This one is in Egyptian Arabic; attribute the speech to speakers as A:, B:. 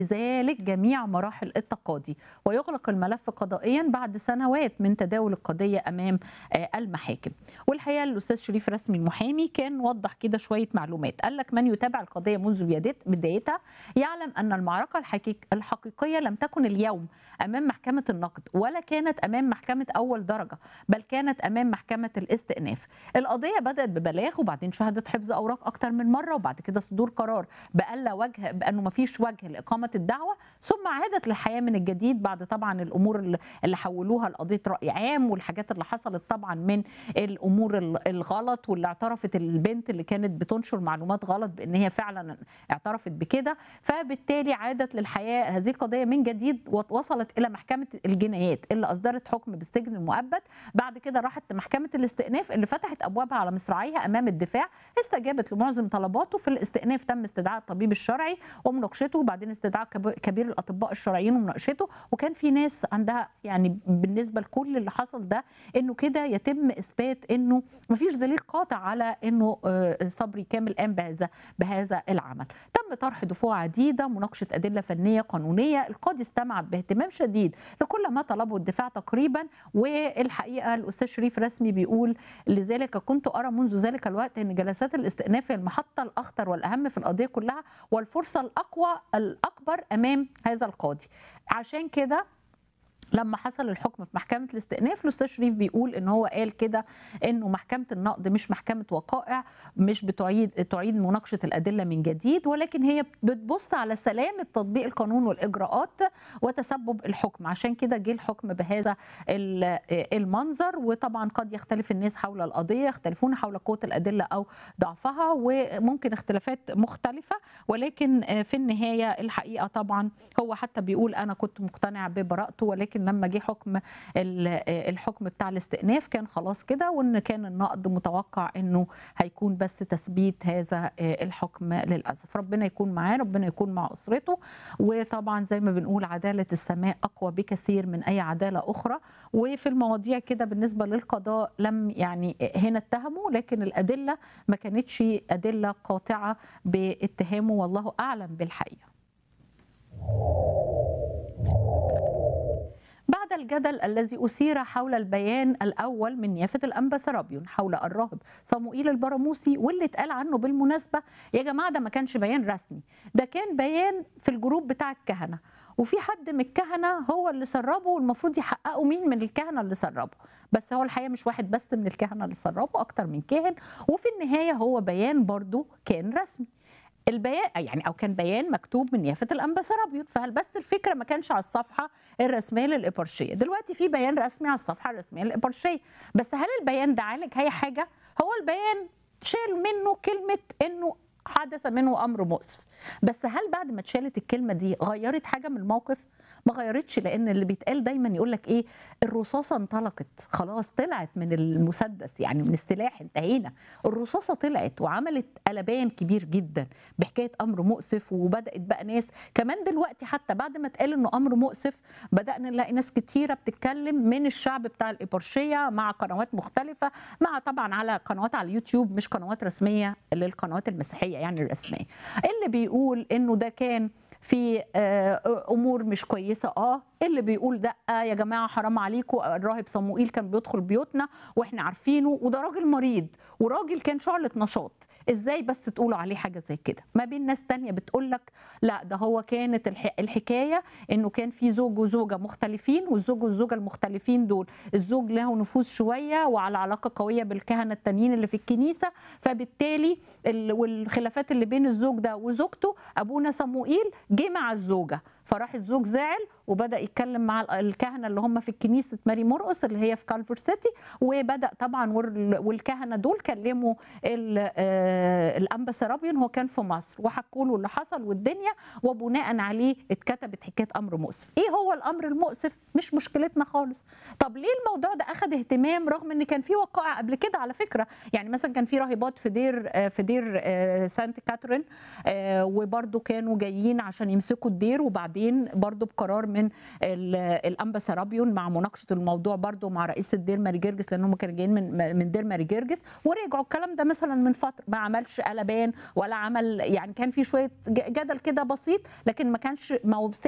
A: ذلك جميع مراحل التقاضي ويغلق الملف قضائيا بعد سنوات من تداول القضيه امام آه، المحاكم والحقيقه الاستاذ شريف رسمي المحامي كان وضح كده شويه معلومات قال لك من يتابع القضيه منذ بدايت- بدايتها يعلم ان المعركه الحقيق- الحقيقيه لم تكن اليوم امام محكمه النقد ولا كانت امام محكمه اول درجه بل كانت امام محكمه الاستئناف القضيه بدات ببلاغ وبعدين شهدت حفظ اوراق اكتر من مره وبعد كده صدور قرار بألا وجه بانه ما فيش وجه لاقامه الدعوه ثم عادت للحياه من الجديد بعد طبعا الامور اللي- اللي حولوها لقضيه راي عام والحاجات اللي حصلت طبعا من الامور ال- الغلط واللي اعترفت البنت اللي كانت بتنشر معلومات غلط بان هي فعلا اعترفت بكده فبالتالي عادت للحياه هذه القضيه من جديد ووصلت الى محكمه الجنايات اللي اصدرت حكم بالسجن المؤبد بعد كده راحت لمحكمه الاستئناف اللي فتحت ابوابها على مصراعيها امام الدفاع استجابت لمعظم طلباته في الاستئناف تم استدعاء الطبيب الشرعي ومناقشته وبعدين استدعاء كب- كبير الاطباء الشرعيين ومناقشته وكان في ناس عندها يعني بالنسبه لكل اللي حصل ده انه كده يتم اثبات انه مفيش دليل قاطع على انه آه، صبري كامل قام بهذا بهذا العمل تم طرح دفوع عديده مناقشه ادله فنيه قانونيه القاضي استمع باهتمام شديد لكل ما طلبه الدفاع تقريبا والحقيقه الاستاذ شريف رسمي بيقول لذلك كنت ارى منذ ذلك الوقت ان جلسات الاستئناف هي المحطه الاخطر والاهم في القضيه كلها والفرصه الاقوى الاكبر امام هذا القاضي عشان كده لما حصل الحكم في محكمه الاستئناف الاستاذ شريف بيقول ان هو قال كده انه محكمه النقد مش محكمه وقائع مش بتعيد تعيد مناقشه الادله من جديد ولكن هي بتبص على سلامه تطبيق القانون والاجراءات وتسبب الحكم عشان كده جه الحكم بهذا ال- المنظر وطبعا قد يختلف الناس حول القضيه يختلفون حول قوه الادله او ضعفها وممكن اختلافات مختلفه ولكن في النهايه الحقيقه طبعا هو حتى بيقول انا كنت مقتنع ببراءته ولكن لما جه حكم ال- الحكم بتاع الاستئناف كان خلاص كده وان كان النقد متوقع انه هيكون بس تثبيت هذا الحكم للاسف ربنا يكون معاه ربنا يكون مع اسرته وطبعا زي ما بنقول عداله السماء اقوى بكثير من اي عداله اخرى وفي المواضيع كده بالنسبه للقضاء لم يعني هنا اتهموا لكن الادله ما كانتش ادله قاطعه باتهامه والله اعلم بالحقيقه بعد الجدل الذي أثير حول البيان الأول من نيافة الأنبا سرابيون حول الراهب صموئيل البراموسي واللي اتقال عنه بالمناسبة يا جماعة ده ما كانش بيان رسمي ده كان بيان في الجروب بتاع الكهنة وفي حد من الكهنة هو اللي سربه والمفروض يحققوا مين من الكهنة اللي سربه بس هو الحقيقة مش واحد بس من الكهنة اللي سربه أكتر من كاهن وفي النهاية هو بيان برضو كان رسمي البيان يعني او كان بيان مكتوب من نيافه الانبا سرابيون فهل بس الفكره ما كانش على الصفحه الرسميه للابرشيه دلوقتي في بيان رسمي على الصفحه الرسميه للابرشيه بس هل البيان ده عالج اي حاجه هو البيان شال منه كلمه انه حدث منه امر مؤسف بس هل بعد ما اتشالت الكلمه دي غيرت حاجه من الموقف ما غيرتش لان اللي بيتقال دايما يقول لك ايه الرصاصه انطلقت خلاص طلعت من المسدس يعني من السلاح انتهينا الرصاصه طلعت وعملت قلبان كبير جدا بحكايه امر مؤسف وبدات بقى ناس كمان دلوقتي حتى بعد ما اتقال انه امر مؤسف بدانا نلاقي ناس كتيره بتتكلم من الشعب بتاع الابرشيه مع قنوات مختلفه مع طبعا على قنوات على اليوتيوب مش قنوات رسميه للقنوات المسيحيه يعني الرسميه اللي بيقول انه ده كان في آه، امور مش كويسه اه اللي بيقول ده يا جماعه حرام عليكم الراهب صموئيل كان بيدخل بيوتنا واحنا عارفينه وده راجل مريض وراجل كان شعله نشاط ازاي بس تقولوا عليه حاجه زي كده ما بين ناس تانية بتقول لك لا ده هو كانت الح- الحكايه انه كان في زوج وزوجه مختلفين والزوج والزوجه المختلفين دول الزوج له نفوذ شويه وعلى علاقه قويه بالكهنه التانيين اللي في الكنيسه فبالتالي ال- والخلافات اللي بين الزوج ده وزوجته ابونا صموئيل جه مع الزوجه فراح الزوج زعل وبدا يتكلم مع الكهنه اللي هم في كنيسه ماري مرقس اللي هي في كالفر سيتي وبدا طبعا وال- والكهنه دول كلموا ال- آه، الانبا سرابيون هو كان في مصر وحكوا له اللي حصل والدنيا وبناء عليه اتكتبت حكايه امر مؤسف ايه هو الامر المؤسف مش مشكلتنا خالص طب ليه الموضوع ده اخذ اهتمام رغم ان كان في وقائع قبل كده على فكره يعني مثلا كان في راهبات في دير آه، في دير آه، سانت كاترين آه، وبرضو كانوا جايين عشان يمسكوا الدير وبعدين برضو بقرار من ال- الانبا سرابيون مع مناقشه الموضوع برضو مع رئيس الدير ماري جرجس لانهم كانوا جايين من من دير ماري جرجس ورجعوا الكلام ده مثلا من فتره بعد عملش قلبان ولا عمل يعني كان في شويه ج- جدل كده بسيط لكن ما كانش ما